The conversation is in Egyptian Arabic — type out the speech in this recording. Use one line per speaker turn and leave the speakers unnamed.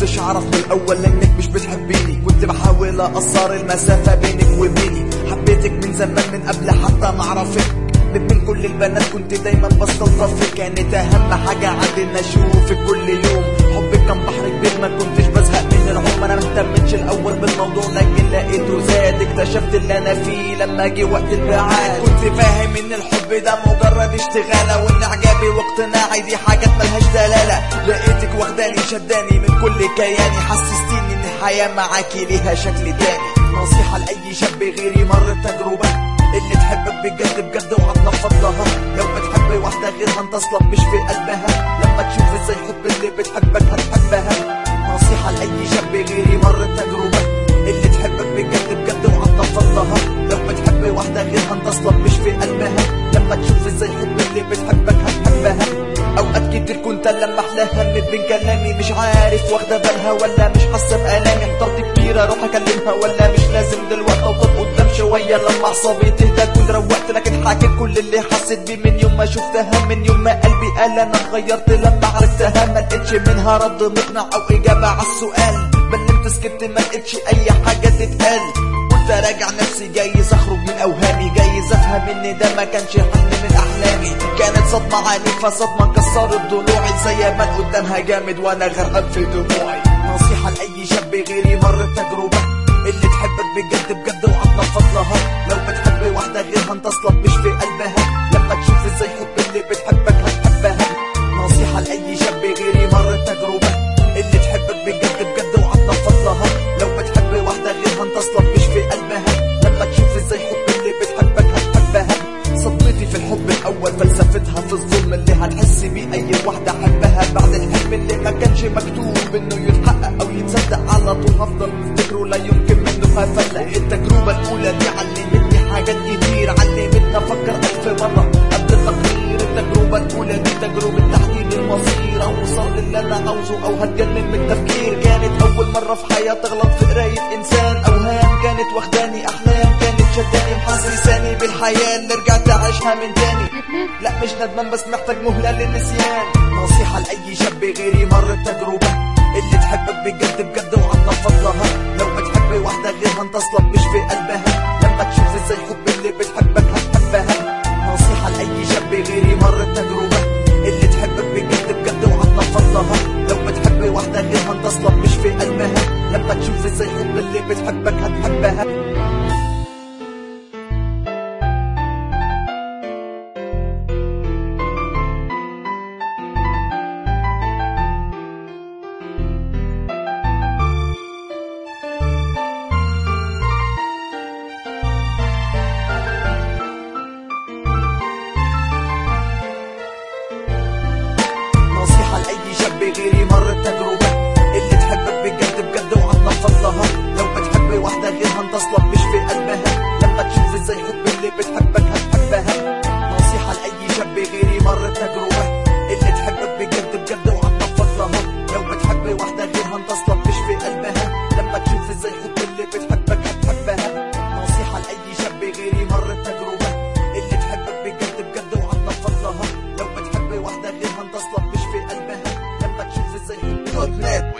كنتش اعرف من الاول انك مش بتحبيني كنت بحاول اقصر المسافة بينك وبيني حبيتك من زمان من قبل حتى ما اعرفك من كل البنات كنت دايما بستلطفك كانت اهم حاجة عندي ان اشوفك كل يوم حبك كان بحر كبير ما كنتش بزهق من العمر انا مهتمتش الاول بالموضوع لكن لقيته زاد اكتشفت اللي انا فيه لما جه وقت البعاد كنت فاهم ان الحب ده مجرد اشتغالة وان اعجابي واقتناعي دي حاجات ملهاش دلالة لقيتك واخداني شداني من كل كياني حسستيني ان الحياة معاكي ليها شكل تاني نصيحة لأي شاب غيري مر التجربة اللي تحبك بجد بجد وهتنفض لها لو بتحب واحدة غيرها انت اصلا مش في قلبها لما تشوف ازاي حب اللي بتحبك هتحبها نصيحة لأي شاب غيري مر التجربة اللي تحبك بجد بجد وهتنفض لها لو بتحب واحدة غيرها انت اصلا مش في قلبها لما تشوف ازاي حب اللي بتحبك هتحبها اوقات كتير كنت لما احلاها من بين كلامي مش عارف واخده بالها ولا مش حاسه بالامي احترت كتير اروح اكلمها ولا مش لازم دلوقتي اوقات قدام شويه لما اعصابي تهدى كنت روقت لكن حكيت كل اللي حسيت بيه من يوم ما شفتها من يوم ما قلبي قال انا اتغيرت لما عرفتها ما لقيتش منها رد مقنع او اجابه على السؤال بلمت سكت ما لقيتش اي حاجه تتقال قلت اراجع نفسي جايز اخرج من اوهامي جايز افهم ان ده ما كانش حلم من احلامي كانت صدمه عنيفه صدمه كسرت ضلوعي زي ما قدامها جامد وانا غرقان في دموعي نصيحه لاي شاب غيري مر التجربه اللي تحبك بجد بجد وهتنفض لها لو بتحب واحده غيرها انت اصلا مش في قلبها لما تشوف ازاي حب اللي بتحبك هتحبها نصيحه لاي شاب غيري مر التجربه اللي تحبك بجد بجد وهتنفض لها لو بتحب واحده غيرها انت اصلا مش في قلبها لما تشوف ازاي حب اللي بتحبك هتحبها صدمتي في الحب الاول فلسفتها في الظلم اللي هتحس بيه اي واحده حبها بعد الحلم اللي ما كانش مكتوب انه يتحقق او يتصدق على طول هفضل مفتكره لا يمكن منه هفلق التجربه الاولى دي علمتني حاجات كتير علمتني افكر الف مره قبل التقرير التجربه الاولى دي تجربه تحديد المصير اوصل للي انا عاوزه او هتجنن من التفكير كانت اول مره في حياتي اغلط في قرايه انسان اوهام كانت واخداني احلام كانت شداني محسساني بالحياه اللي رجعت اعيشها من تاني لا مش ندمان بس محتاج مهله للنسيان نصيحه لاي شاب غيري مر التجربه اللي تحبك بجد بجد وهتنفض لها لو بتحب واحده غيرها انت اصلا مش في قلبها لما تشوف ازاي حب اللي بتحبك هتحبها نصيحه لاي شاب غيري مر التجربه اللي تحبك بجد بجد وهتنفض لها لو بتحب واحده غيرها انت اصلا مش في قلبها لما تشوف ازاي حب اللي بتحبك هتحبها نصيحة لأي شاب غيري مر التجربة اللي تحبك بجد بجد وهتنفض لها لو بتحب واحدة غيرها انت اصلا مش في قلبها لما تشوف ازاي حب اللي بتحبك هتحبها نصيحة لأي شاب غيري مر التجربة اللي تحبك بجد بجد وهتنفض لها لو بتحب واحدة غيرها انت اصلا مش في قلبها لما تشوف ازاي حب اللي بتحبك هتحبها نصيحة لأي شاب غيري مر التجربة اللي تحبك بجد بجد وهتنفض لها لو بتحب واحدة غيرها انت اصلا مش في قلبها لما تشوف ازاي حب